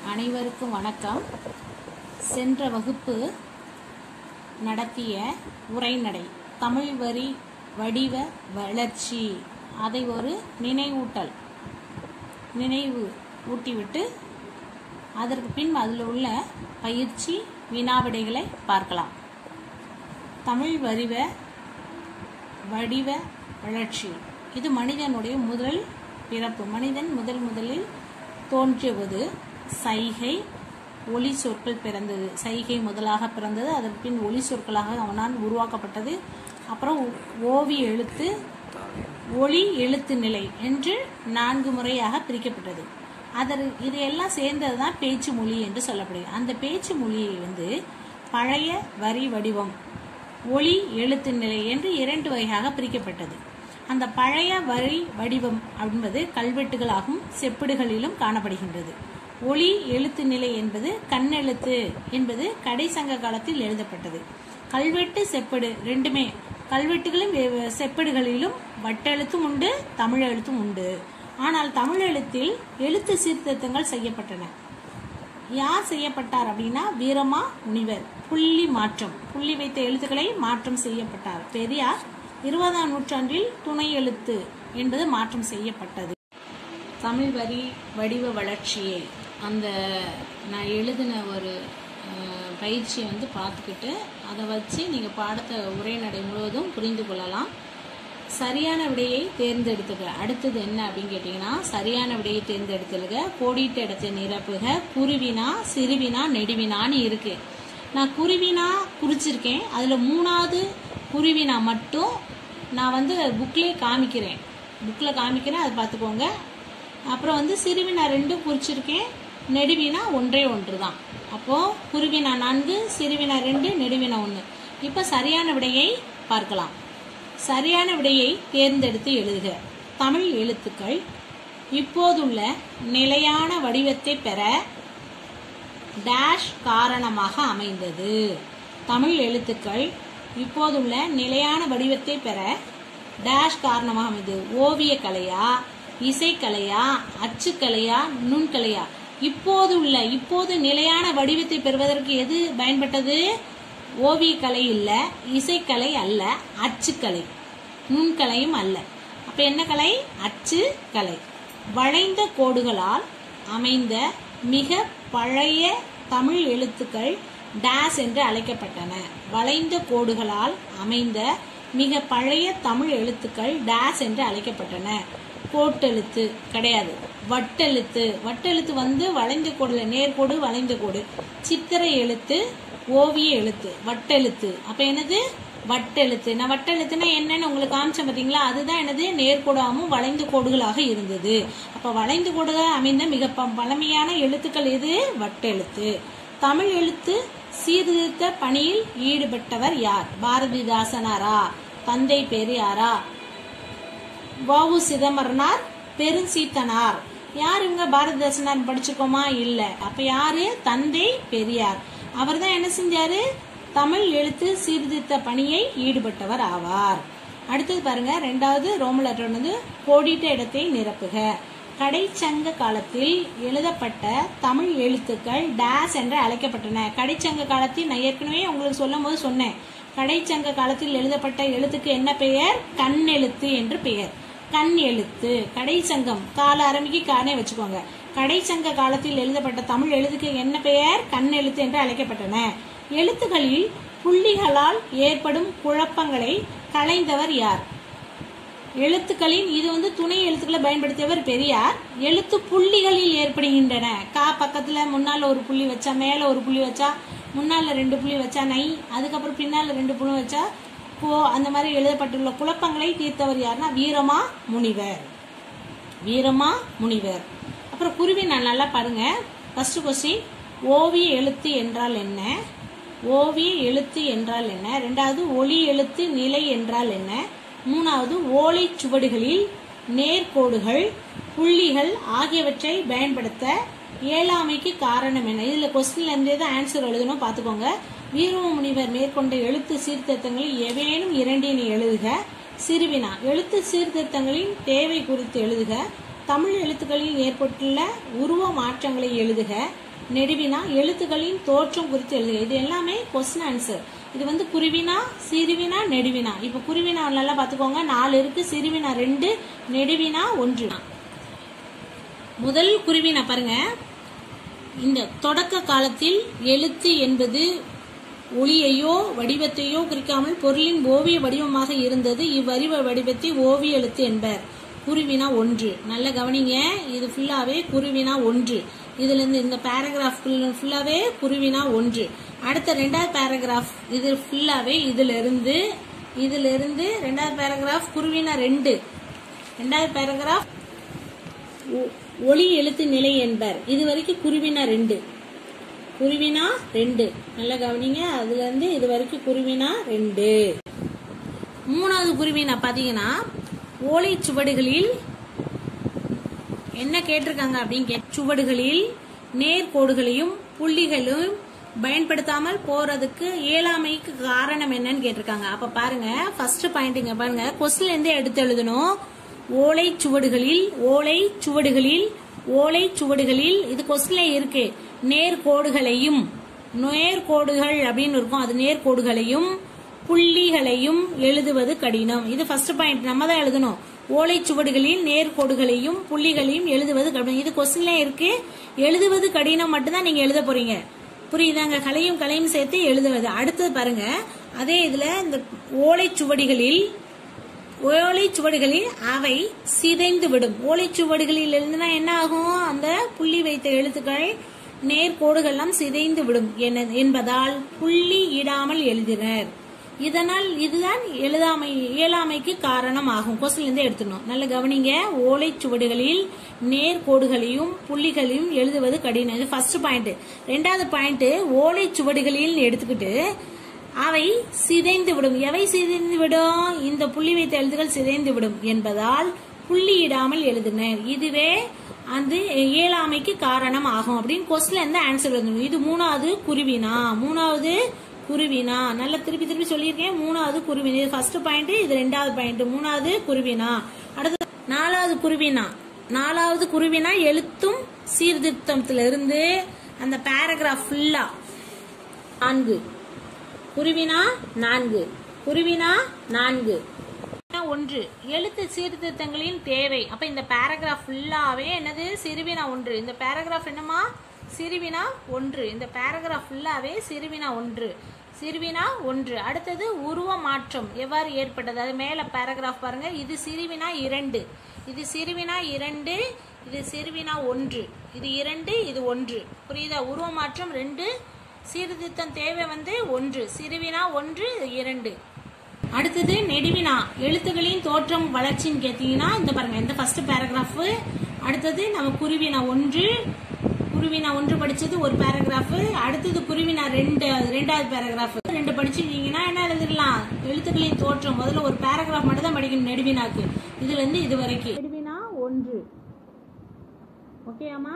அனைவருக்கும் வணக்கம் சென்ற வகுப்பு நடத்திய உரைநடை தமிழ் வரி வடிவ வளர்ச்சி அதை ஒரு நினைவூட்டல் நினைவு ஊட்டிவிட்டு அதற்கு பின் அதில் உள்ள பயிற்சி வினாவிடைகளை பார்க்கலாம் தமிழ் வரிவ வடிவ வளர்ச்சி இது மனிதனுடைய முதல் பிறப்பு மனிதன் முதல் முதலில் தோன்றியபோது சைகை ஒளி சொற்கள் பிறந்தது சைகை முதலாக பிறந்தது அதற்கு பின் ஒளி சொற்களாக அவனால் உருவாக்கப்பட்டது அப்புறம் ஓவிய எழுத்து ஒளி எழுத்து நிலை என்று நான்கு முறையாக பிரிக்கப்பட்டது அதர் இது எல்லாம் சேர்ந்தது தான் பேச்சு மொழி என்று சொல்லப்படுகிறது அந்த பேச்சு மொழியை வந்து பழைய வரி வடிவம் ஒளி எழுத்து நிலை என்று இரண்டு வகையாக பிரிக்கப்பட்டது அந்த பழைய வரி வடிவம் என்பது கல்வெட்டுகளாகவும் செப்பிடுகளிலும் காணப்படுகின்றது ஒளி எழுத்து நிலை என்பது கண்ணெழுத்து என்பது கடைசங்க காலத்தில் எழுதப்பட்டது கல்வெட்டு செப்படு ரெண்டுமே கல்வெட்டுகளும் வே- செப்பேடுகளிலும் வட்டெழுத்தும் உண்டு தமிழ் எழுத்தும் உண்டு ஆனால் தமிழ் எழுத்தில் எழுத்து சீர்திருத்தங்கள் செய்யப்பட்டன யார் செய்யப்பட்டார் அப்படின்னா வீரமா முனிவர் புள்ளி மாற்றம் புள்ளி வைத்த எழுத்துக்களை மாற்றம் செய்யப்பட்டார் பெரியார் இருபதாம் நூற்றாண்டில் துணை எழுத்து என்பது மாற்றம் செய்யப்பட்டது தமிழ் வரி வடிவ வளர்ச்சியை அந்த நான் எழுதின ஒரு அஹ், பயிற்சியை வந்து பார்த்துக்கிட்டு அதை வச்சு நீங்கள் பாடத்தை உரைநடை முழுவதும் புரிந்து கொள்ளலாம் சரியான விடையை தேர்ந்தெடுத்துக்க அடுத்தது என்ன அப்படின்னு கேட்டிங்கன்னா சரியான விடையை தேர்ந்தெடுத்துலுக கோடிட்ட இடத்தை நிரப்புக குருவினா சிறுவினா நெடுவினான்னு இருக்கு நான் குருவினா குறிச்சிருக்கேன் அதில் மூணாவது குருவினா மட்டும் நான் வந்து புக்லேயே காமிக்கிறேன் புக்கில் காமிக்கிறேன் அதை பார்த்துக்கோங்க அப்புறம் வந்து சிறுவினா ரெண்டும் குறிச்சிருக்கேன் நெடுவினா ஒன்றே ஒன்று தான் அப்போது குருவினா நான்கு சிறுவினா ரெண்டு நெடுவினா ஒன்று இப்போ சரியான விடையை பார்க்கலாம் சரியான விடையை தேர்ந்தெடுத்து எழுதுக தமிழ் எழுத்துக்கள் இப்போதுள்ள நிலையான வடிவத்தை பெற டேஷ் காரணமாக அமைந்தது தமிழ் எழுத்துக்கள் இப்போதுள்ள நிலையான வடிவத்தை பெற டேஷ் காரணமாக அமைந்தது ஓவிய கலையா இசைக்கலையா அச்சுக்கலையா நுண்கலையா இப்போது உள்ள இப்போது நிலையான வடிவத்தை பெறுவதற்கு எது பயன்பட்டது ஓவியக்கலை இல்ல இசைக்கலை அல்ல அச்சுக்கலை நுண்கலையும் அல்ல அப்ப என்ன கலை அச்சு கலை வளைந்த கோடுகளால் அமைந்த மிக பழைய தமிழ் எழுத்துக்கள் டேஸ் என்று அழைக்கப்பட்டன வளைந்த கோடுகளால் அமைந்த மிக பழைய தமிழ் எழுத்துக்கள் டேஸ் என்று அழைக்கப்பட்டன கோட்டெழுத்து கிடையாது வட்டெழுத்து வட்டெழுத்து வந்து வளைந்த கோடுல நேர்கோடு வளைந்த கோடு சித்திரை எழுத்து ஓவிய எழுத்து வட்டெழுத்து அப்ப என்னது வட்டெழுத்து நான் வட்டெழுத்துனா என்னன்னு உங்களுக்கு காமிச்சேன் பாத்தீங்களா அதுதான் என்னது நேர்கோடாகவும் வளைந்த கோடுகளாக இருந்தது அப்ப வளைந்த கோடுகள் அமைந்த மிக ப- பழமையான எழுத்துக்கள் எது வட்டெழுத்து தமிழ் எழுத்து சீர்திருத்த பணியில் ஈடுபட்டவர் யார் பாரதிதாசனாரா தந்தை பெரியாரா வாவு சிதம்பரனார் பெருஞ்சீத்தனார் யார் இவங்க பாரதிதாசனார் படிச்சிருக்கோமா இல்ல அப்ப யாரு தந்தை பெரியார் அவர் தான் என்ன செஞ்சாரு தமிழ் எழுத்து சீர்திருத்த பணியை ஈடுபட்டவர் ஆவார் அடுத்தது பாருங்க ரெண்டாவது ரோமலர் வந்து கோடிட்ட இடத்தை நிரப்புக கடைச்சங்க காலத்தில் எழுதப்பட்ட தமிழ் எழுத்துக்கள் டேஸ் என்று அழைக்கப்பட்டன கடைச்சங்க காலத்தில் நான் ஏற்கனவே உங்களுக்கு சொல்லும் போது சொன்னேன் கடைச்சங்க காலத்தில் எழுதப்பட்ட எழுத்துக்கு என்ன பெயர் கண் எழுத்து என்று பெயர் கண் எழுத்து கடைச்சங்கம் கால ஆரம்பிக்கு கானே வச்சுக்கோங்க கடைச்சங்க காலத்தில் எழுதப்பட்ட தமிழ் எழுத்துக்கு என்ன பெயர் கண் எழுத்து என்று அழைக்கப்பட்டன எழுத்துகளில் புள்ளிகளால் ஏற்படும் குழப்பங்களை களைந்தவர் யார் எழுத்துக்களின் இது வந்து துணை எழுத்துக்களை பயன்படுத்தியவர் பெரியார் எழுத்து புள்ளிகளில் ஏற்படுகின்றன கா பக்கத்துல முன்னால ஒரு புள்ளி வச்சா மேல ஒரு புள்ளி வச்சா முன்னால ரெண்டு புள்ளி வச்சா நை அதுக்கப்புறம் பின்னால ரெண்டு புள்ளி வச்சா கோ அந்த மாதிரி எழுதப்பட்டுள்ள குழப்பங்களை தீர்த்தவர் யாருன்னா வீரமா முனிவர் வீரமா முனிவர் அப்புறம் குருவி நான் நல்லா பாருங்க ஃபர்ஸ்ட் கொஸ்டின் ஓவிய எழுத்து என்றால் என்ன ஓவிய எழுத்து என்றால் என்ன ரெண்டாவது ஒளி எழுத்து நிலை என்றால் என்ன மூணாவது ஓலைச் சுவடுகளில் நேர்கோடுகள் புள்ளிகள் ஆகியவற்றை பயன்படுத்த இயலாமைக்கு காரணம் என்ன இதுல கொஸ்டின்ல இருந்தே தான் ஆன்சர் எழுதணும் பாத்துக்கோங்க வீரம முனிவர் மேற்கொண்ட எழுத்து சீர்திருத்தங்களில் எவேனும் இரண்டினை எழுதுக சிறுவினா எழுத்து சீர்திருத்தங்களின் தேவை குறித்து எழுதுக தமிழ் எழுத்துக்களில் ஏற்பட்டுள்ள உருவ மாற்றங்களை எழுதுக நெடுவினா எழுத்துக்களின் தோற்றம் குறித்து எழுதுக இது எல்லாமே கொஸ்டின் ஆன்சர் இது வந்து குருவினா சிறுவினா நெடுவினா இப்ப குருவினா நல்லா பாத்துக்கோங்க நாலு இருக்கு சிறுவினா ரெண்டு நெடுவினா ஒன்று முதல் குருவினா பாருங்க இந்த தொடக்க காலத்தில் எழுத்து என்பது ஒளியையோ வடிவத்தையோ குறிக்காமல் பொருளின் ஓவிய வடிவமாக இருந்தது இவ்வறிவ வடிவத்தை ஓவிய எழுத்து என்பர் குருவினா ஒன்று நல்ல கவனிங்க இது ஃபுல்லாவே குருவினா ஒன்று இதுல இருந்து இந்த பேராகிராஃப் ஃபுல்லாவே குருவினா ஒன்று அடுத்த ரெண்டாவது பேராகிராஃப் இது ஃபுல்லாவே இதுல இருந்து இதுல இருந்து ரெண்டாவது பேராகிராஃப் குருவினா ரெண்டு ரெண்டாவது பேராகிராஃப் ஒ- ஒளி எழுத்து நிலை என்பர் இது வரைக்கும் குருவினா ரெண்டு குருவினா ரெண்டு நல்லா கவனிங்க அதுல இருந்து இது வரைக்கும் குருவினா ரெண்டு மூணாவது குருவினா பாத்தீங்கன்னா ஓலைச்சுவடுகளில் என்ன கேட்டிருக்காங்க அப்படின்னு கேட் சுவடுகளில் நேர்கோடுகளையும் புள்ளிகளையும் பயன்படுத்தாமல் போறதுக்கு இயலாமைக்கு காரணம் என்னன்னு கேட்டிருக்காங்க அப்ப பாருங்க ஃபர்ஸ்ட் பாயிண்ட்ங்க பாருங்க கொஸ்டின்ல இருந்தே எடுத்து எழுதணும் ஓலை சுவடுகளில் ஓலை சுவடுகளில் ஓலை சுவடுகளில் இது கொஸ்டின்ல இருக்கு நேர்கோடுகளையும் நேர்கோடுகள் அப்படின்னு இருக்கும் அது நேர்கோடுகளையும் புள்ளிகளையும் எழுதுவது கடினம் இது ஃபர்ஸ்ட் பாயிண்ட் நம்ம தான் எழுதணும் ஓலைச்சுவடுகளில் நேர்கோடுகளையும் புள்ளிகளையும் எழுதுவது கடினம் இது கொஸ்டின்ல இருக்கு எழுதுவது கடினம் மட்டும்தான் நீங்க எழுத போறீங்க புரியுதாங்க கலையும் கலையும் சேர்த்து எழுதுவது அடுத்தது பாருங்க அதே இதுல இந்த ஓலைச்சுவடிகளில் ஓலைச்சுவடுகளில் அவை சிதைந்து விடும் ஓலைச்சுவடுகளில் எழுதுனா என்ன ஆகும் அந்த புள்ளி வைத்த எழுத்துக்கள் நேர்கோடுகள்லாம் சிதைந்து விடும் என- என்பதால் புள்ளி இடாமல் எழுதினர் இதனால் இதுதான் எழுதாமை இயலாமைக்கு காரணம் ஆகும் கொஸ்டின்ல இருந்து எடுத்துடணும் நல்ல கவனிங்க ஓலைச்சுவடுகளில் நேர்கோடுகளையும் புள்ளிகளையும் எழுதுவது கடினம் இது ஃபர்ஸ்ட் பாயிண்ட் ரெண்டாவது பாயிண்ட் ஓலைச்சுவடுகளில் எடுத்துக்கிட்டு அவை சிதைந்து விடும் எவை சிதைந்து விடும் இந்த புள்ளி வைத்த எழுத்துக்கள் சிதைந்து விடும் என்பதால் புள்ளியிடாமல் எழுதினர் இதுவே அந்த இயலாமைக்கு காரணம் ஆகும் அப்படின்னு கொஸ்டின்ல இருந்து ஆன்சர் எழுதணும் இது மூணாவது குருவினா மூணாவது குருவினா நல்லா திருப்பி திருப்பி சொல்லியிருக்கேன் மூணாவது குருவினா இது ஃபர்ஸ்ட் பாயிண்ட் இது ரெண்டாவது பாயிண்ட் மூணாவது குருவினா அடுத்து நாலாவது குருவினா நாலாவது குருவினா எழுத்தும் சீர்திருத்தத்திலிருந்து அந்த பேராகிராஃப் ஃபுல்லா நான்கு குருவினா நான்கு குருவினா நான்கு ஒன்று எழுத்து சீர்திருத்தங்களின் தேவை அப்ப இந்த பேராகிராஃப் ஃபுல்லாவே என்னது சிறுவினா ஒன்று இந்த பேராகிராஃப் என்னமா சிறுவினா ஒன்று இந்த பேராகிராஃப் ஃபுல்லாவே சிறுவினா ஒன்று சிறுவினா ஒன்று அடுத்தது உருவ மாற்றம் எவ்வாறு ஏற்பட்டது அது மேல பேராகிராஃப் பாருங்க இது சிறுவினா இரண்டு இது சிறுவினா இரண்டு இது சிறுவினா ஒன்று இது இரண்டு இது ஒன்று புரியுதா உருவ மாற்றம் ரெண்டு சீர்திருத்தம் தேவை வந்து ஒன்று சிறுவினா ஒன்று இரண்டு அடுத்தது நெடுவினா எழுத்துக்களின் தோற்றம் வளர்ச்சின்னு கேட்டீங்கன்னா இந்த பாருங்க இந்த ஃபர்ஸ்ட் பேராகிராஃப் அடுத்தது நம்ம குருவினா ஒன்று குருவினா ஒன்று படிச்சது ஒரு பேராகிராஃப் அடுத்தது குருவினா ரெண்டு அது ரெண்டாவது பேராகிராஃப் ரெண்டு படிச்சிருக்கீங்கன்னா என்ன எழுதிடலாம் எழுத்துக்களின் தோற்றம் முதல்ல ஒரு பேராகிராஃப் மட்டும் தான் படிக்கணும் நெடுவினாக்கு இதுல இருந்து இது வரைக்கும் நெடுவினா ஒன்று ஓகேயாமா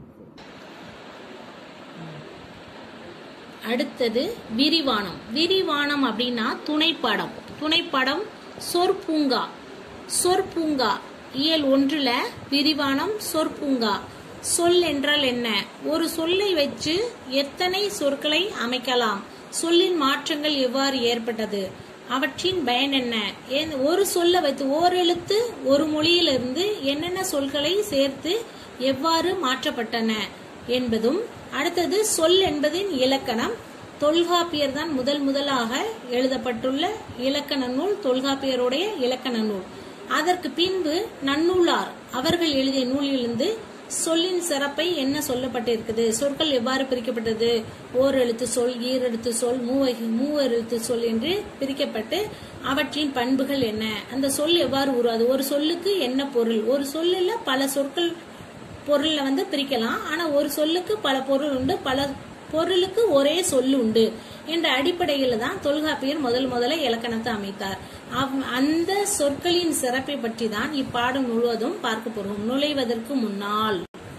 அடுத்தது விரிவானம் விரிவானம் அப்படின்னா துணைப்படம் துணைப்படம் சொற்பூங்கா சொற்பூங்கா இயல் ஒன்றுல விரிவானம் சொற்பூங்கா சொல் என்றால் என்ன ஒரு சொல்லை வச்சு எத்தனை சொற்களை அமைக்கலாம் சொல்லின் மாற்றங்கள் எவ்வாறு ஏற்பட்டது அவற்றின் பயன் என்ன ஏன் ஒரு சொல்ல வைத்து ஓரெழுத்து ஒரு மொழியிலிருந்து என்னென்ன சொற்களை சேர்த்து எவ்வாறு மாற்றப்பட்டன என்பதும் அடுத்தது சொல் என்பதின் இலக்கணம் தொல்காப்பியர் தான் முதல் முதலாக எழுதப்பட்டுள்ள இலக்கண நூல் தொல்காப்பியருடைய இலக்கண நூல் அதற்கு பின்பு நன்னூலார் அவர்கள் எழுதிய நூலிலிருந்து சொல்லின் சிறப்பை என்ன சொல்லப்பட்டிருக்குது சொற்கள் எவ்வாறு பிரிக்கப்பட்டது ஓர் எழுத்து சொல் ஈரெழுத்து சொல் மூவகை மூவெழுத்து சொல் என்று பிரிக்கப்பட்டு அவற்றின் பண்புகள் என்ன அந்த சொல் எவ்வாறு உருவாது ஒரு சொல்லுக்கு என்ன பொருள் ஒரு சொல்லுல பல சொற்கள் பொருள்ல வந்து பிரிக்கலாம் ஆனா ஒரு சொல்லுக்கு பல பொருள் உண்டு பல பொருளுக்கு ஒரே சொல் உண்டு என்ற அடிப்படையில தான் தொல்காப்பியர் முதல் முதல்ல இலக்கணத்தை அமைத்தார் அவ்- அந்த சொற்களின் சிறப்பை பற்றி தான் இப்பாடம் முழுவதும் பார்க்க போறோம் நுழைவதற்கு முன்னால்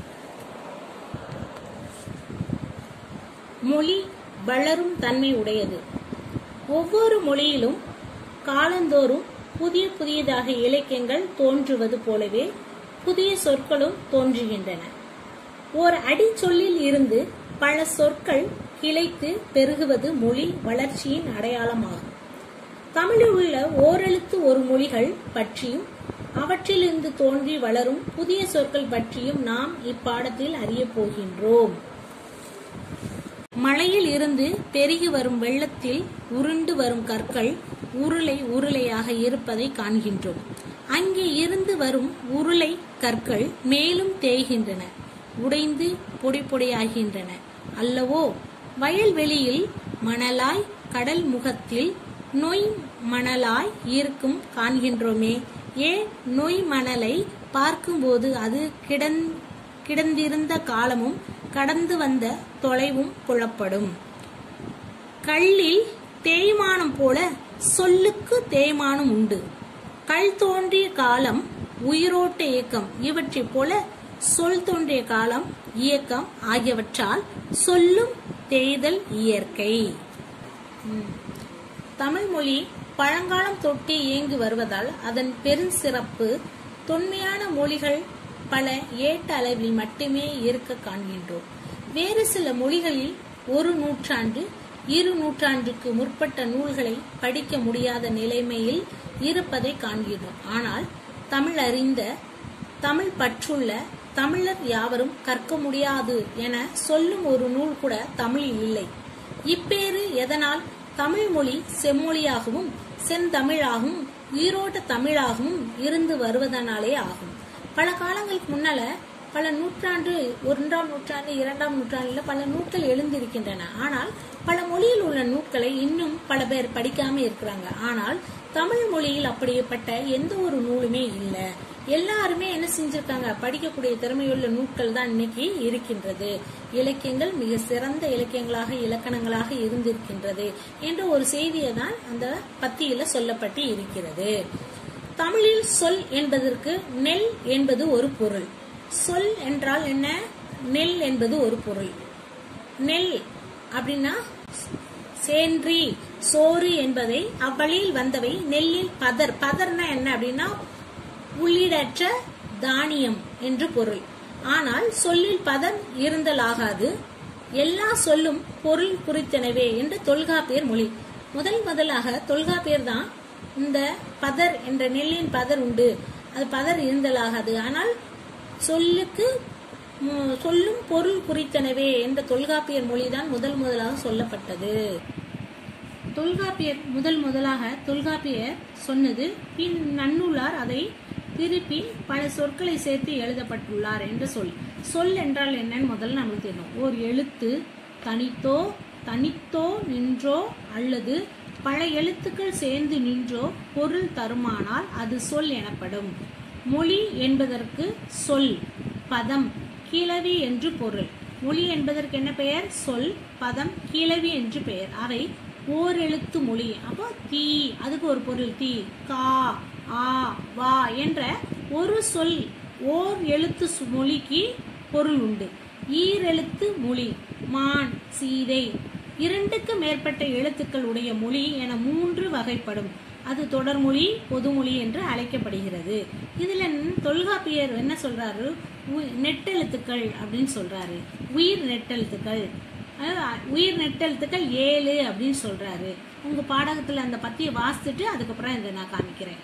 மொழி வளரும் தன்மை உடையது ஒவ்வொரு மொழியிலும் காலந்தோறும் புதிய புதியதாக இலக்கியங்கள் தோன்றுவது போலவே புதிய சொற்களும் தோன்றுகின்றன ஓர் அடிச்சொல்லில் இருந்து பல சொற்கள் கிளைத்து பெருகுவது மொழி வளர்ச்சியின் அடையாளமாகும் தமிழில் உள்ள ஓரெழுத்து ஒரு மொழிகள் பற்றியும் அவற்றிலிருந்து தோன்றி வளரும் புதிய சொற்கள் பற்றியும் நாம் இப்பாடத்தில் அறியப் போகின்றோம் மலையில் இருந்து பெருகி வரும் வெள்ளத்தில் உருண்டு வரும் கற்கள் உருளை உருளையாக இருப்பதை காண்கின்றோம் அங்கே இருந்து வரும் உருளை கற்கள் மேலும் தேய்கின்றன உடைந்து பொடி பொடியாகின்றன அல்லவோ வயல்வெளியில் மணலாய் கடல் முகத்தில் நொய் மணலாய் இருக்கும் காண்கின்றோமே ஏ நொய் மணலை பார்க்கும்போது அது கிடந் கிடந்திருந்த காலமும் கடந்து வந்த தொலைவும் புலப்படும் கல்லில் தேய்மானம் போல சொல்லுக்கு தேய்மானம் உண்டு கல் தோன்றிய காலம் உயிரோட்ட இயக்கம் இவற்றைப் போல சொல் தோன்றிய காலம் இயக்கம் ஆகியவற்றால் சொல்லும் தேய்தல் இயற்கை ம். தமிழ் மொழி பழங்காலம் தொட்டி இயங்கி வருவதால் அதன் பெருஞ்சிறப்பு தொன்மையான மொழிகள் பல ஏட்ட அளவில் மட்டுமே இருக்க காண்கின்றோம் வேறு சில மொழிகளில் ஒரு நூற்றாண்டு இரு நூற்றாண்டுக்கு முற்பட்ட நூல்களை படிக்க முடியாத நிலைமையில் இருப்பதை காண்கிறோம் ஆனால் தமிழ் அறிந்த தமிழ் பற்றுள்ள தமிழர் யாவரும் கற்க முடியாது என சொல்லும் ஒரு நூல் கூட தமிழில் இல்லை இப்பேறு எதனால் தமிழ் மொழி செம்மொழியாகவும் செந்தமிழாகவும் உயிரோட்ட தமிழாகவும் இருந்து வருவதனாலே ஆகும் பல காலங்களுக்கு முன்னால பல நூற்றாண்டு ஒன்றாம் நூற்றாண்டு இரண்டாம் நூற்றாண்டுல பல நூட்கள் எழுந்திருக்கின்றன ஆனால் பல மொழியில் உள்ள நூட்களை இன்னும் பல பேர் படிக்காம இருக்கிறாங்க ஆனால் தமிழ் மொழியில் அப்படிப்பட்ட எந்த ஒரு நூலுமே இல்லை எல்லாருமே என்ன செஞ்சிருக்காங்க படிக்கக்கூடிய திறமையுள்ள நூட்கள் தான் இன்னைக்கு இருக்கின்றது இலக்கியங்கள் மிக சிறந்த இலக்கியங்களாக இலக்கணங்களாக இருந்திருக்கின்றது என்ற ஒரு செய்தியை தான் அந்த பத்தியில சொல்லப்பட்டு இருக்கிறது தமிழில் சொல் என்பதற்கு நெல் என்பது ஒரு பொருள் சொல் என்றால் என்ன நெல் என்பது ஒரு பொருள் நெல் அப்படின்னா சேன்றி சோறு என்பதை அவ்வழியில் வந்தவை நெல்லில் பதர் பதர்னா என்ன அப்படின்னா உள்ளிடற்ற தானியம் என்று பொருள் ஆனால் சொல்லில் பதர் இருந்தலாகாது எல்லா சொல்லும் பொருள் குறித்தனவே என்று தொல்காப்பியர் மொழி முதல் முதலாக தொல்காப்பியர் தான் இந்த பதர் என்ற நெல்லின் பதர் உண்டு அது பதர் இருந்தலாகாது ஆனால் சொல்லுக்கு ம், சொல்லும் பொருள் குறித்தனவே என்ற தொல்காப்பியர் மொழிதான் முதல் முதலாக சொல்லப்பட்டது தொல்காப்பியர் முதல் முதலாக தொல்காப்பியர் சொன்னது பின் நன்னூலார் அதை திருப்பி பல சொற்களை சேர்த்து எழுதப்பட்டுள்ளார் என்று சொல் சொல் என்றால் என்னன்னு முதல்ல நமக்கு தெரியும் ஒரு எழுத்து தனித்தோ தனித்தோ நின்றோ அல்லது பல எழுத்துக்கள் சேர்ந்து நின்றோ பொருள் தருமானால் அது சொல் எனப்படும் மொழி என்பதற்கு சொல் பதம் கிளவி என்று பொருள் மொழி என்பதற்கு என்ன பெயர் சொல் பதம் கிளவி என்று பெயர் அவை ஓர் எழுத்து மொழி அப்போ தீ அதுக்கு ஒரு பொருள் தீ கா ஆ வா என்ற ஒரு சொல் ஓர் எழுத்து சு- மொழிக்கு பொருள் உண்டு ஈரெழுத்து மொழி மான் சீதை இரண்டுக்கு மேற்பட்ட எழுத்துக்கள் உடைய மொழி என மூன்று வகைப்படும் அது தொடர்மொழி பொதுமொழி என்று அழைக்கப்படுகிறது இதுல ந- தொல்காப்பியர் என்ன சொல்றாரு உ- நெட்டெழுத்துக்கள் அப்படின்னு சொல்றாரு உயிர் நெட்டெழுத்துக்கள் அஹ், உயிர் நெட்டெழுத்துக்கள் ஏழு அப்படின்னு சொல்றாரு உங்க பாடகத்துல அந்த பத்தியை வாசிச்சுட்டு அதுக்கப்புறம் இதை நான் காமிக்கிறேன்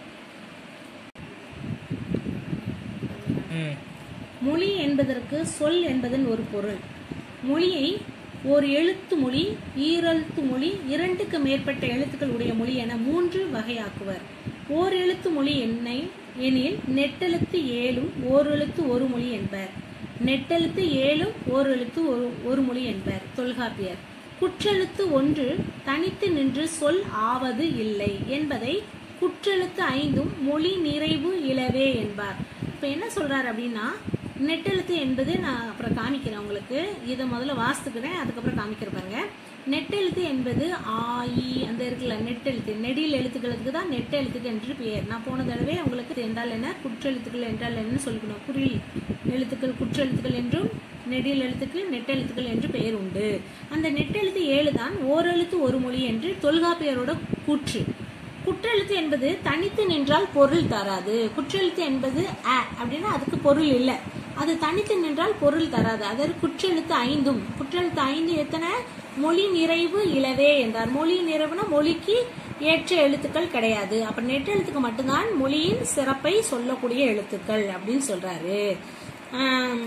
ம் மொழி என்பதற்கு சொல் என்பதன் ஒரு பொருள் மொழியை ஒரு எழுத்து மொழி ஈரெழுத்து மொழி இரண்டுக்கு மேற்பட்ட எழுத்துக்கள் உடைய மொழி என மூன்று வகையாக்குவர் ஓர் எழுத்து மொழி என்னை எனில் நெட்டெழுத்து ஏழும் ஓர் எழுத்து ஒரு மொழி என்பர் நெட்டெழுத்து ஏழும் ஓர் எழுத்து ஒரு ஒரு மொழி என்பர் தொல்காப்பியர் குற்றெழுத்து ஒன்று தனித்து நின்று சொல் ஆவது இல்லை என்பதை குற்றெழுத்து ஐந்தும் மொழி நிறைவு இலவே என்பார் இப்ப என்ன சொல்றாரு அப்படின்னா நெட்டெழுத்து என்பது நான் அப்புறம் காமிக்கிறேன் உங்களுக்கு இதை முதல்ல வாசித்துக்கிறேன் அதுக்கப்புறம் காமிக்கிற பாருங்க நெட்டெழுத்து என்பது ஆ இ அந்த இருக்குல்ல நெட்டெழுத்து நெடில் எழுத்துக்களுக்கு தான் நெட்டெழுத்துக்கு என்று பெயர் நான் போன தடவை உங்களுக்கு இது என்றால் என்ன குற்றெழுத்துக்கள் என்றால் என்னன்னு சொல்லிக்கணும் குறில் எழுத்துக்கள் குற்றெழுத்துக்கள் என்றும் நெடில் எழுத்துக்கள் நெட்டெழுத்துக்கள் என்று பெயர் உண்டு அந்த நெட்டெழுத்து ஏழு தான் ஓரெழுத்து ஒரு மொழி என்று தொல்காப்பியரோட கூற்று குற்றெழுத்து என்பது தனித்து நின்றால் பொருள் தராது குற்றெழுத்து என்பது அ அப்படின்னா அதுக்கு பொருள் இல்லை அது தனித்து நின்றால் பொருள் தராது அதாவது குற்றெழுத்து ஐந்தும் குற்றெழுத்து ஐந்து எத்தனை மொழி நிறைவு இலவே என்றார் மொழி நிறைவுனா மொழிக்கு ஏற்ற எழுத்துக்கள் கிடையாது அப்ப நெட்டெழுத்துக்கு மட்டும்தான் மொழியின் சிறப்பை சொல்லக்கூடிய எழுத்துக்கள் அப்படின்னு சொல்றாரு ஆம்,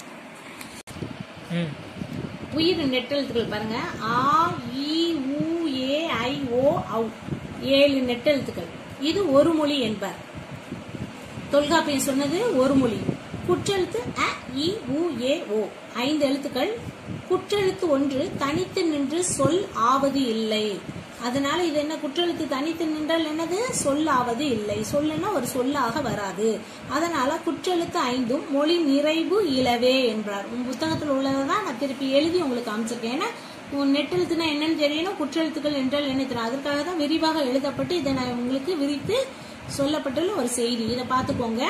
ம் உயிர் நெட்டெழுத்துக்கள் பாருங்க ஆ இ உ ஏ ஐ ஓ ஔ ஏழு நெட்டெழுத்துக்கள் இது ஒரு மொழி என்பர் தொல்காப்பியம் சொன்னது ஒரு மொழி குற்றெழுத்து அ இ உ ஏ ஓ ஐந்து எழுத்துக்கள் குற்றெழுத்து ஒன்று தனித்து நின்று சொல் ஆவது இல்லை அதனால இது என்ன குற்றெழுத்து தனித்து நின்றால் என்னது சொல்லாவது இல்லை சொல்லுன்னா ஒரு சொல்லாக வராது அதனால குற்றெழுத்து ஐந்தும் மொழி நிறைவு இலவே என்றார் உங்க புத்தகத்தில் உள்ளதை தான் நான் திருப்பி எழுதி உங்களுக்கு அமைச்சிருக்கேன் ஏன்னா உன் நெட்டெழுத்துனா என்னன்னு தெரியணும் குற்றெழுத்துக்கள் என்றால் என்ன தெரியும் அதற்காக தான் விரிவாக எழுதப்பட்டு இதை நான் உங்களுக்கு விரித்து சொல்லப்பட்டுள்ள ஒரு செய்தி இதை பார்த்துக்கோங்க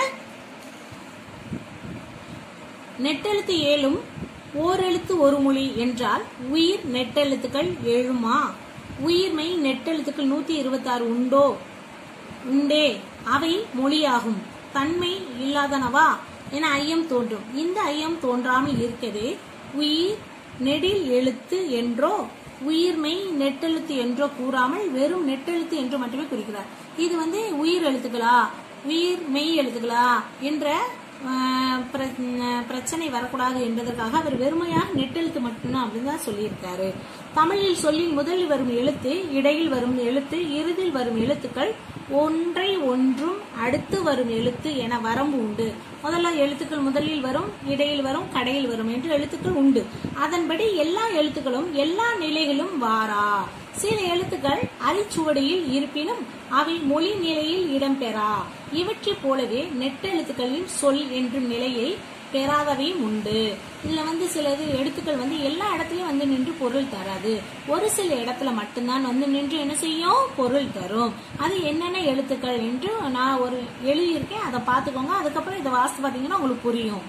நெட்டெழுத்து ஏழும் ஓரெழுத்து ஒரு மொழி என்றால் உயிர் நெட்டெழுத்துக்கள் எழுமா உயிர்மை நெட்டெழுத்துக்கள் நூத்தி இருபத்தாறு உண்டோ உண்டே அவை மொழியாகும் தன்மை இல்லாதனவா என ஐயம் தோன்றும் இந்த ஐயம் தோன்றாமல் இருக்கவே உயிர் நெடில் எழுத்து என்றோ உயிர்மை நெட்டெழுத்து என்றோ கூறாமல் வெறும் நெட்டெழுத்து என்று மட்டுமே குறிக்கிறார் இது வந்து உயிர் எழுத்துக்களா உயிர் மெய் எழுத்துக்களா என்ற ஆஹ், பிர- பிரச்சனை வரக்கூடாது என்பதற்காக அவர் வெறுமையாக நெட்டெழுத்து மட்டும்தான் அப்படின்னு தான் சொல்லியிருக்காரு தமிழில் சொல்லில் முதலில் வரும் எழுத்து இடையில் வரும் எழுத்து இறுதியில் வரும் எழுத்துக்கள் ஒன்றை ஒன்றும் அடுத்து வரும் எழுத்து என வரம்பு உண்டு முதல்ல எழுத்துக்கள் முதலில் வரும் இடையில் வரும் கடையில் வரும் என்று எழுத்துக்கள் உண்டு அதன்படி எல்லா எழுத்துக்களும் எல்லா நிலைகளும் வாரா சில எழுத்துக்கள் அரிச்சுவடியில் இருப்பினும் அவை மொழி நிலையில் இடம்பெறா இவற்றைப் போலவே நெட்டெழுத்துக்களின் சொல் என்றும் நிலையை பெறாதவையும் உண்டு இதுல வந்து சிலது எழுத்துக்கள் வந்து எல்லா இடத்துலயும் வந்து நின்று பொருள் தராது ஒரு சில இடத்துல மட்டும்தான் வந்து நின்று என்ன செய்யும் பொருள் தரும் அது என்னென்ன எழுத்துக்கள் என்று நான் ஒரு எழுதியிருக்கேன் அதை பார்த்துக்கோங்க அதுக்கப்புறம் இதை வாசித்து பார்த்தீங்கன்னா உங்களுக்கு புரியும்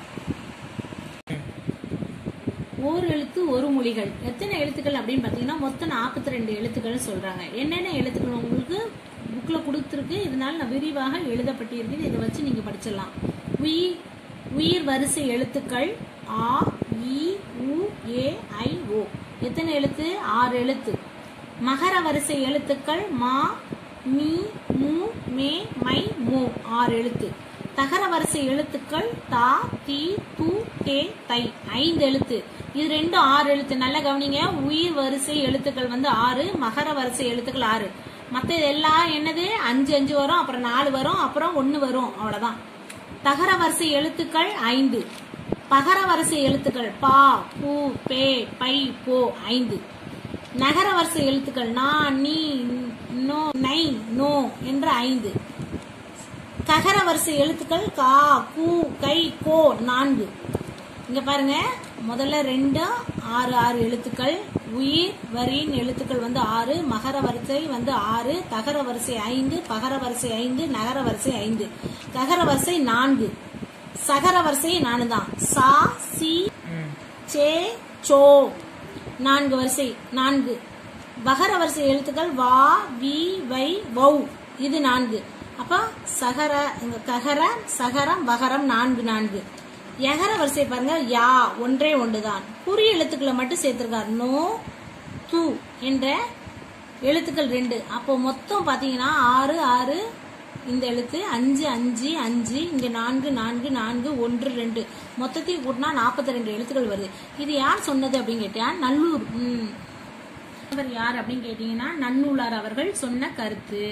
ஓர் எழுத்து ஒரு மொழிகள் எத்தனை எழுத்துக்கள் அப்படின்னு பார்த்தீங்கன்னா மொத்தம் நாற்பத்தி ரெண்டு எழுத்துக்கள் சொல்றாங்க என்னென்ன எழுத்துக்கள் உங்களுக்கு புக்ல கொடுத்துருக்கு இதனால நான் விரிவாக எழுதப்பட்டிருக்கு இதை வச்சு நீங்க படிச்சிடலாம் உயிர் உயிர் வரிசை எழுத்துக்கள் ஆ இ உ ஏ ஐ ஓ எத்தனை எழுத்து ஆறு எழுத்து மகர வரிசை எழுத்துக்கள் மா மீ மு மே மை மோ ஆறு எழுத்து தகர வரிசை எழுத்துக்கள் தா தி து தே தை ஐந்து எழுத்து இது ரெண்டும் ஆறு எழுத்து நல்லா கவனிங்க உயிர் வரிசை எழுத்துக்கள் வந்து ஆறு மகர வரிசை எழுத்துக்கள் ஆறு மற்ற எல்லாம் என்னது அஞ்சு அஞ்சு வரும் அப்புறம் நாலு வரும் அப்புறம் ஒன்னு வரும் அவ்வளவுதான் தகர வரிசை எழுத்துக்கள் ஐந்து பகர வரிசை எழுத்துக்கள் பா பூ பே பை போ ஐந்து நகர வரிசை எழுத்துக்கள் நா நீ நோ நை நோ என்ற ஐந்து ககர வரிசை எழுத்துக்கள் கா கூ கை கோ நான்கு இங்க பாருங்க முதல்ல ரெண்டு ஆறு ஆறு எழுத்துக்கள் உயிர் வரியின் எழுத்துக்கள் வந்து ஆறு மகர வரிசை வந்து ஆறு தகர வரிசை ஐந்து பகர வரிசை ஐந்து நகர வரிசை ஐந்து ககர வரிசை நான்கு சகர வரிசை நானு தான் சா சி ம் சே சோ நான்கு வரிசை நான்கு வகர வரிசை எழுத்துக்கள் வா வி வை வௌ இது நான்கு அப்ப சகர இங்க ககர சகரம் வகரம் நான்கு நான்கு யகர வரிசை பாருங்க யா ஒன்றே ஒன்றுதான் குறி எழுத்துக்களை மட்டும் சேர்த்திருக்கார் நோ து என்ற எழுத்துக்கள் ரெண்டு அப்போ மொத்தம் பாத்தீங்கன்னா ஆறு ஆறு இந்த எழுத்து அஞ்சு அஞ்சு அஞ்சு இங்க நான்கு நான்கு நான்கு ஒன்று ரெண்டு மொத்தத்தையும் கூட்டினா நாற்பத்தி ரெண்டு எழுத்துக்கள் வருது இது யார் சொன்னது அப்படின்னு கேட்டா நல்லூர் ம். இவர் யார் அப்படின்னு கேட்டீங்கன்னா நன்னூலார் அவர்கள் சொன்ன கருத்து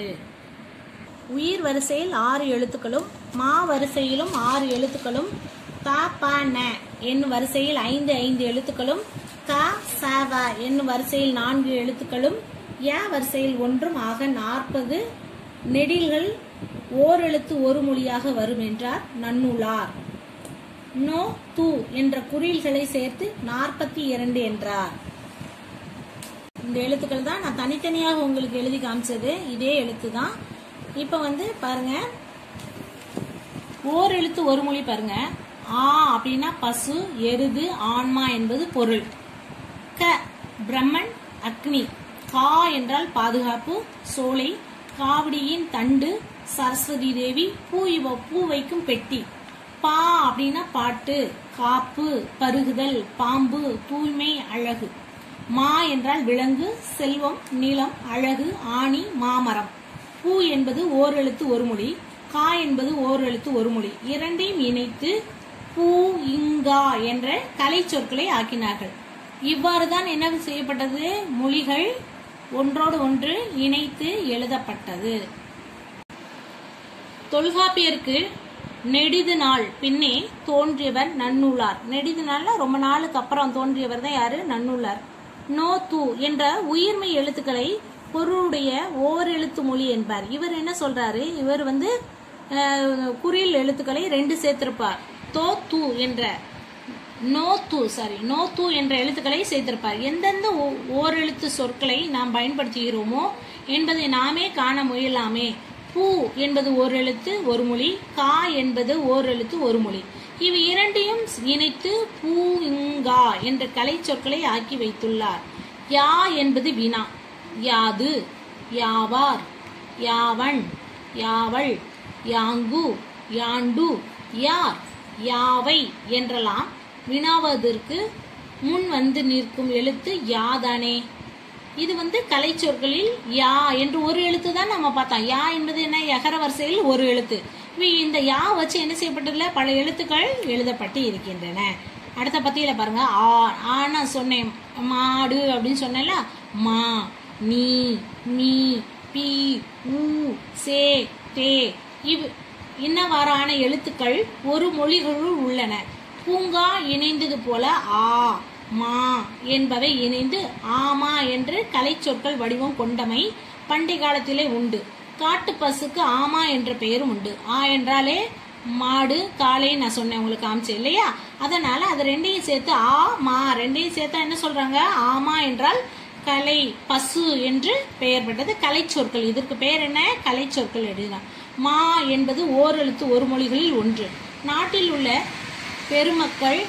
உயிர் வரிசையில் ஆறு எழுத்துக்களும் மா வரிசையிலும் ஆறு எழுத்துக்களும் த ப ந என்னும் வரிசையில் ஐந்து ஐந்து எழுத்துக்களும் க ச வ என்னும் வரிசையில் நான்கு எழுத்துக்களும் ய வரிசையில் ஒன்றும் ஆக நாற்பது நெடில்கள் ஓரெழுத்து ஒரு மொழியாக வரும் என்றார் நன்னூலார் நோ து என்ற குறில்களை சேர்த்து நாற்பத்தி இரண்டு என்றார் இந்த எழுத்துக்கள் தான் நான் தனித்தனியாக உங்களுக்கு எழுதி காமிச்சது இதே எழுத்து தான் இப்போ வந்து பாருங்க ஓர் எழுத்து ஒரு மொழி பாருங்க ஆ அப்படின்னா பசு எருது ஆன்மா என்பது பொருள் க பிரம்மன் அக்னி கா என்றால் பாதுகாப்பு சோலை காவடியின் தண்டு சரஸ்வதி தேவி பூ இவ பூ வைக்கும் பெட்டி பா அப்படின்னா பாட்டு காப்பு பருகுதல் பாம்பு தூய்மை அழகு மா என்றால் விலங்கு செல்வம் நிலம் அழகு ஆணி மாமரம் பூ என்பது ஓர் எழுத்து ஒரு மொழி கா என்பது ஓர் எழுத்து ஒரு மொழி இரண்டையும் இணைத்து பூ இங்கா என்ற கலை சொற்களை ஆக்கினார்கள் இவ்வாறுதான் என்ன செய்யப்பட்டது மொழிகள் ஒன்றோடு ஒன்று இணைத்து எழுதப்பட்டது தொல்காப்பியருக்கு நெடிது நாள் பின்னே தோன்றியவர் நன்னூலார் நெடிது நாள்ல ரொம்ப நாளுக்கு அப்புறம் தோன்றியவர் தான் யாரு நன்னூலார் நோ தூ என்ற உயிர்மை எழுத்துக்களை பொருளுடைய ஓர் எழுத்து மொழி என்பார் இவர் என்ன சொல்றாரு இவர் வந்து அஹ், குறில் எழுத்துக்களை ரெண்டு சேர்த்திருப்பார் தோ தூ என்ற நோ தூ சாரி நோ தூ என்ற எழுத்துக்களை சேர்த்திருப்பார் எந்தெந்த ஓ- ஓரெழுத்து சொற்களை நாம் பயன்படுத்துகிறோமோ என்பதை நாமே காண முயலாமே பூ என்பது ஓர் எழுத்து ஒரு மொழி கா என்பது ஓர் எழுத்து ஒரு மொழி இவை இரண்டையும் இணைத்து பூ இங்கா என்ற கலை சொற்களை ஆக்கி வைத்துள்ளார் யா என்பது வினா யாது யாவார் யாவன் யாவள் யாங்கு யாண்டு யார் யாவை என்றெல்லாம் வினாவதற்கு முன் வந்து நிற்கும் எழுத்து யாதானே இது வந்து கலை சொற்களில் யா என்று ஒரு எழுத்து தான் நம்ம பார்த்தோம் யா என்பது என்ன எகர வரிசையில் ஒரு எழுத்து இவை இந்த யா வச்சு என்ன செய்யப்பட்டுள்ள பல எழுத்துக்கள் எழுதப்பட்டு இருக்கின்றன அடுத்த பத்தியில பாருங்க ஆ ஆ நான் சொன்னேன் மாடு அப்படின்னு சொன்னேன்ல மா நீ மீ பி ஊ சே தே இவ் இன்னவாறான எழுத்துக்கள் ஒரு மொழிகளுள் உள்ளன பூங்கா இணைந்தது போல ஆ மா என்பவை இணைந்து ஆமா என்று கலை சொற்கள் வடிவம் கொண்டமை பண்டை காலத்திலே உண்டு காட்டு பசுக்கு ஆமா என்ற பெயரும் உண்டு ஆ என்றாலே மாடு காளை நான் சொன்னேன் உங்களுக்கு காமிச்சேன் இல்லையா அதனால அது ரெண்டையும் சேர்த்து ஆ மா ரெண்டையும் சேர்த்தா என்ன சொல்றாங்க ஆமா என்றால் கலை பசு என்று பெயர் பெற்றது கலை சொற்கள் இதற்கு பெயர் என்ன கலை சொற்கள் எழுதினார் மா என்பது ஓரெழுத்து ஒரு மொழிகளில் ஒன்று நாட்டில் உள்ள பெருமக்கள்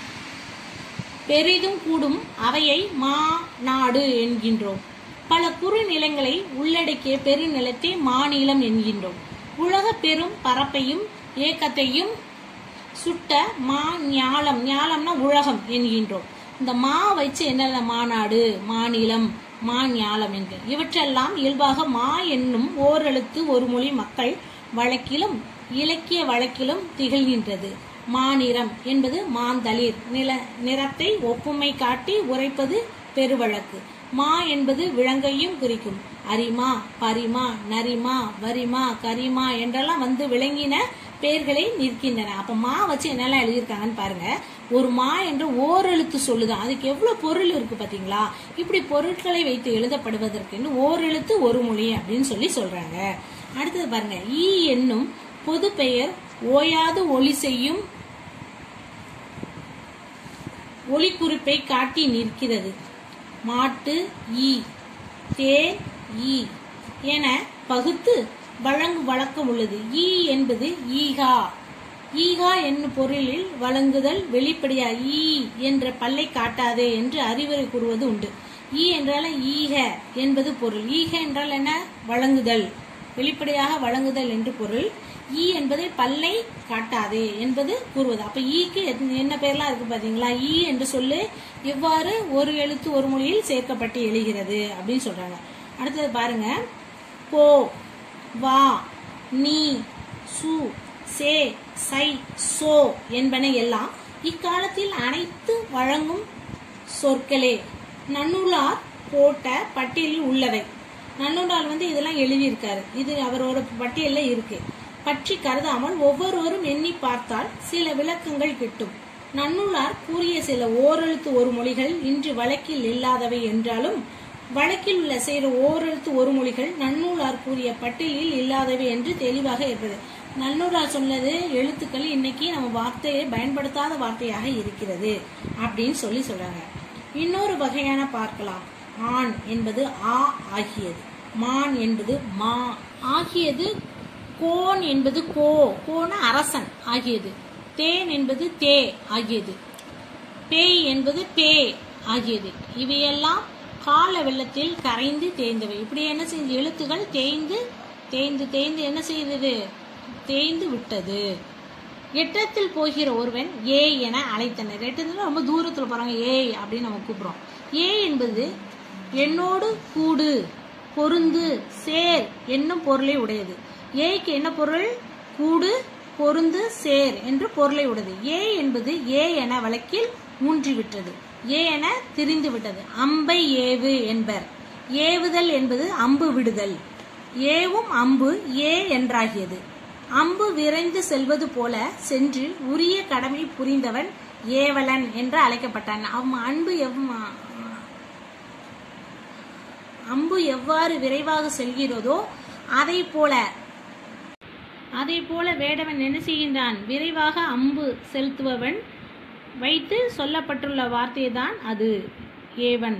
பெரிதும் கூடும் அவையை மா நாடு என்கின்றோம் பல குறு நிலங்களை உள்ளடக்கிய பெருநிலத்தை மாநிலம் என்கின்றோம் உலக பெரும் பரப்பையும் ஏக்கத்தையும் சுட்ட மா ஞாலம் ஞாலம்னா உலகம் என்கின்றோம் இந்த மா வச்சு என்ன மாநாடு மாநிலம் மா ஞாலம் என்று இவற்றெல்லாம் இயல்பாக மா என்னும் ஓரெழுத்து ஒரு மொழி மக்கள் வழக்கிலும் இலக்கிய வழக்கிலும் திகழ்கின்றது மாநிறம் என்பது மாந்தளிர் நில நிறத்தை ஒப்புமை காட்டி உரைப்பது பெருவழக்கு மா என்பது விலங்கையும் குறிக்கும் அரிமா பரிமா நரிமா வரிமா கரிமா என்றெல்லாம் வந்து விளங்கின பெயர்களை நிற்கின்றன அப்ப மா வச்சு என்னெல்லாம் எழுதியிருக்காங்கன்னு பாருங்க ஒரு மா என்று ஓரெழுத்து சொல்லுதான் அதுக்கு எவ்வளவு பொருள் இருக்கு பாத்தீங்களா இப்படி பொருட்களை வைத்து எழுதப்படுவதற்கு ஓரெழுத்து ஒரு மொழி அப்படின்னு சொல்லி சொல்றாங்க அடுத்தது பாருங்க ஈ என்னும் பொது பெயர் ஓயாது ஒளி செய்யும் ஒளிக்குறிப்பை காட்டி நிற்கிறது மாட்டு ஈ தேன் ஈ என பகுத்து வழங்கு வழக்கம் உள்ளது ஈ என்பது ஈகா ஈகா என்னும் பொருளில் வழங்குதல் வெளிப்படையா ஈ என்ற பல்லை காட்டாதே என்று அறிவுரை கூறுவது உண்டு ஈ என்றால ஈக என்பது பொருள் ஈக என்றால் என்ன வழங்குதல் வெளிப்படையாக வழங்குதல் என்று பொருள் ஈ என்பதை பல்லை காட்டாதே என்பது கூறுவது அப்ப ஈக்கு எத்- என்ன பேர்லாம் இருக்கு பாத்தீங்களா ஈ என்று சொல்லு எவ்வாறு ஒரு எழுத்து ஒரு மொழியில் சேர்க்கப்பட்டு எழுகிறது அப்படின்னு சொல்றாங்க அடுத்தது பாருங்க போ வா நீ சு சே சை சோ என்பன எல்லாம் இக்காலத்தில் அனைத்து வழங்கும் சொற்களே நன்னூலார் போட்ட பட்டியலில் உள்ளவை நன்னூலார் வந்து இதெல்லாம் எழுதியிருக்காரு இது அவரோட பட்டியல்ல இருக்கு பற்றி கருதாமல் ஒவ்வொருவரும் எண்ணி பார்த்தால் சில விளக்கங்கள் கிட்டும் நன்னூலார் கூறிய சில ஓரெழுத்து ஒரு மொழிகள் இன்று வழக்கில் இல்லாதவை என்றாலும் வழக்கில் உள்ள சில ஓரெழுத்து ஒரு மொழிகள் நன்னூலார் கூறிய பட்டியலில் இல்லாதவை என்று தெளிவாக இருப்பது நன்னூலார் சொன்னது எழுத்துக்கள் இன்னைக்கு நம்ம வார்த்தையை பயன்படுத்தாத வார்த்தையாக இருக்கிறது அப்படின்னு சொல்லி சொல்றாங்க இன்னொரு வகையான பார்க்கலாம் ஆண் என்பது ஆ ஆகியது மான் என்பது மா ஆகியது கோன் என்பது கோ கோன அரசன் ஆகியது தேன் என்பது தே ஆகியது பேய் என்பது பே ஆகியது இவையெல்லாம் கால வெள்ளத்தில் கரைந்து தேய்ந்தவை இப்படி என்ன செய்யுது எழுத்துகள் தேய்ந்து தேய்ந்து தேய்ந்து என்ன செய்தது தேய்ந்து விட்டது எட்டத்தில் போகிற ஒருவன் ஏ என அழைத்தனர் எட்டத்தில் ரொம்ப தூரத்தில் போறாங்க ஏய் அப்படின்னு நம்ம கூப்பிடுறோம் ஏ என்பது என்னோடு கூடு பொருந்து சேர் என்னும் பொருளை உடையது ஏய்க்கு என்ன பொருள் கூடு பொருந்து சேர் என்று பொருளை உடையது ஏ என்பது ஏ என வழக்கில் ஊன்றிவிட்டது ஏ என திரிந்து விட்டது அம்பை ஏவு என்பர் ஏவுதல் என்பது அம்பு விடுதல் ஏவும் அம்பு ஏ என்றாகியது அம்பு விரைந்து செல்வது போல சென்று உரிய கடமை புரிந்தவன் ஏவலன் என்று அழைக்கப்பட்டான் அவன் அன்பு எவ் அம்பு எவ்வாறு விரைவாக செல்கிறதோ அதை போல அதை போல வேடவன் என்ன செய்கின்றான் விரைவாக அம்பு செலுத்துபவன் வைத்து சொல்லப்பட்டுள்ள வார்த்தை தான் அது ஏவன்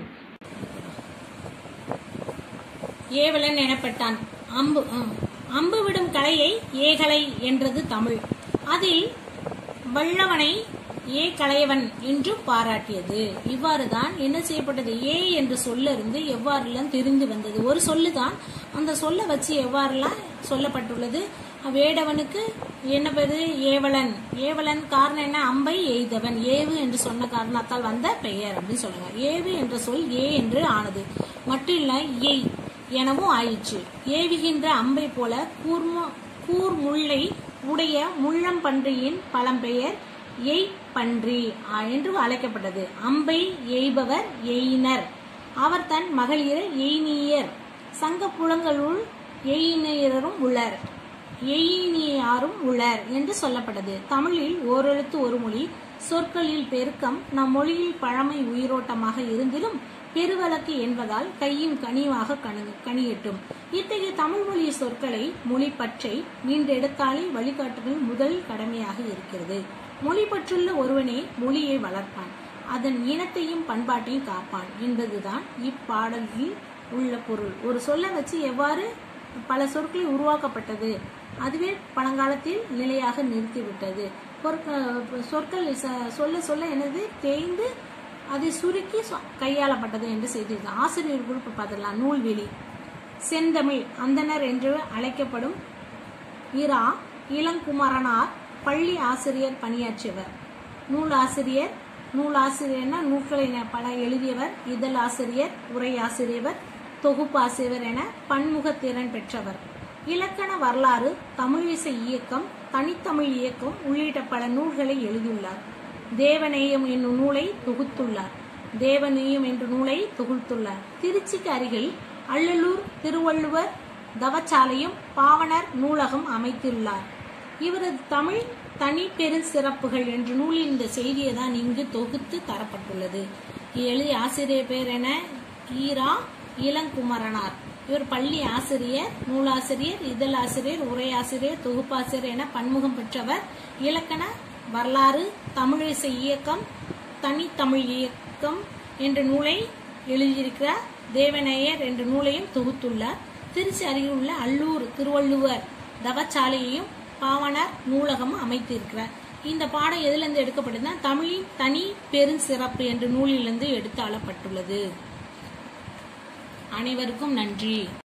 ஏவலன் எனப்பட்டான் அம்பு ஆம். அம்பு விடும் கலையை ஏகலை என்றது தமிழ் அதில் வல்லவனை ஏ கலையவன் என்று பாராட்டியது இவ்வாறுதான் என்ன செய்யப்பட்டது ஏ என்ற சொல்லிருந்து எவ்வாறெல்லாம் தெரிந்து வந்தது ஒரு சொல்லுதான் அந்த சொல்ல வச்சு எவ்வாறெல்லாம் சொல்லப்பட்டுள்ளது வேடவனுக்கு என்ன பேரு ஏவலன் ஏவலன் காரணம் என்ன அம்பை எய்தவன் ஏவு என்று சொன்ன காரணத்தால் வந்த பெயர் அப்படின்னு சொல்லுங்க ஏவு என்ற சொல் ஏ என்று ஆனது மட்டும் இல்ல ஏய் எனவும் ஆயிற்று ஏவுகின்ற அம்பை போல கூர்ம கூர்முள்ளை உடைய முள்ளம்பன்றியின் பழம்பெயர் எய் பன்றி ஆ, என்று அழைக்கப்பட்டது அம்பை எய்பவர் எயினர் அவர் தன் மகளிர் எய்னியர் சங்க புலங்களுள் எயினியரும் உள்ளர் எயினியாரும் உள்ளர் என்று சொல்லப்பட்டது தமிழில் ஓரெழுத்து ஒரு மொழி சொற்களில் பெருக்கம் நம் மொழியில் பழமை உயிரோட்டமாக இருந்திலும் பெருவழக்கு என்பதால் கையின் கனிவாக கணு கனியட்டும் இத்தகைய தமிழ் மொழி சொற்களை மொழி பற்றை மீண்டெடுத்தாலே வழிகாட்டுதல் முதல் கடமையாக இருக்கிறது மொழி பற்றுள்ள ஒருவனே மொழியை வளர்ப்பான் அதன் இனத்தையும் பண்பாட்டையும் காப்பான் என்பதுதான் இப்பாடலில் உள்ள பொருள் ஒரு சொல்லை வச்சு எவ்வாறு பல சொற்களை உருவாக்கப்பட்டது அதுவே பழங்காலத்தில் நிலையாக நிறுத்திவிட்டது பொற்க- சொற்கள் ச- சொல்ல சொல்ல என்னது தேய்ந்து அதை சுருக்கி சொ- கையாளப்பட்டது என்று செய்திருக்காங்க ஆசிரியர் குறிப்பு பார்த்துடலாம் நூல்வெளி செந்தமிழ் அந்தணர் என்று அழைக்கப்படும் இரா இளங்குமரனார் பள்ளி ஆசிரியர் பணியாற்றியவர் நூலாசிரியர் நூலாசிரியர்னா நூல்களை ந- பல எழுதியவர் இதழ் ஆசிரியர் உரை ஆசிரியர் தொகுப்பாசிரியர் என பன்முகத் திறன் பெற்றவர் இலக்கண வரலாறு தமிழிசை இயக்கம் தனித்தமிழ் இயக்கம் உள்ளிட்ட பல நூல்களை எழுதியுள்ளார் தேவநேயம் என்னும் நூலை தொகுத்துள்ளார் தேவநேயம் என்ற நூலை தொகுத்துள்ளார் திருச்சிக்கு அருகில் அள்ளலூர் திருவள்ளுவர் தவச்சாலையும் பாவனர் நூலகம் அமைத்துள்ளார் இவரது தமிழ் தனி பெருஞ்சிறப்புகள் என்ற நூலில் இந்த செய்தியை தான் இங்கு தொகுத்து தரப்பட்டுள்ளது எழுதிய ஆசிரியர் பேர் என ஈரா இளங்குமரனார் இவர் பள்ளி ஆசிரியர் நூலாசிரியர் இதழாசிரியர் உரையாசிரியர் தொகுப்பாசிரியர் என பன்முகம் பெற்றவர் இலக்கண வரலாறு தமிழிசை இயக்கம் தனித்தமிழ் இயக்கம் என்ற நூலை எழுதியிருக்கிறார் தேவநேயர் என்ற நூலையும் தொகுத்துள்ளார் திருச்சி அருகில் உள்ள அல்லூர் திருவள்ளுவர் தவச்சாலையையும் பாவனர் நூலகமும் அமைத்திருக்கிறார் இந்த பாடம் எதிலிருந்து எடுக்கப்பட்டதுன்னா தமிழின் தனி பெருஞ்சிறப்பு என்ற நூலிலிருந்து எடுத்து ஆளப்பட்டுள்ளது அனைவருக்கும் நன்றி